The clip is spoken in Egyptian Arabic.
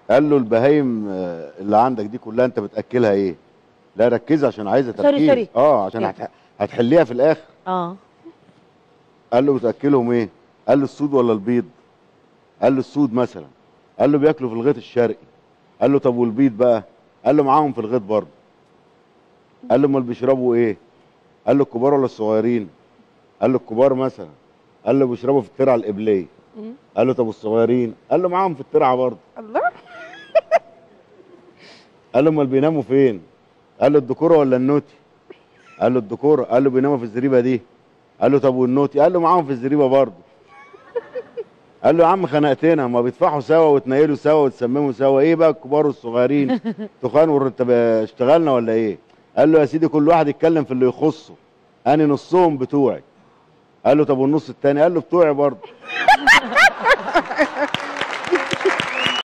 قال له البهايم آه، اللي عندك دي كلها انت بتاكلها ايه لا ركزي عشان عايزه سوري، تركيز سوري. اه عشان هت- هتحليها في الاخر اه قال له بتاكلهم ايه قال له السود ولا البيض قال له السود مثلا قال له بياكلوا في الغيط الشرقي قال له طب والبيض بقى قال له معاهم في الغيط برضه قال له امال بيشربوا ايه قال له الكبار ولا الصغيرين قال له الكبار مثلا قال له بيشربوا في الترعه القبليه مم. قال له طب والصغيرين قال له معاهم في الترعه برضه الله قال له امال بيناموا فين قال له الدكوره ولا النوتي قال له الدكوره قال له بيناموا في الزريبه دي قال له طب والنوتي قال له معاهم في الزريبه برضه قال له يا عم خنقتنا ما بيدفعوا سوا وتنيلوا سوا وتسمموا سوا ايه بقى الكبار والصغيرين تخان ورتب اشتغلنا ولا ايه قال له يا سيدي كل واحد يتكلم في اللي يخصه انا نصهم بتوعي قال له طب والنص التاني قال له بتوعي برضه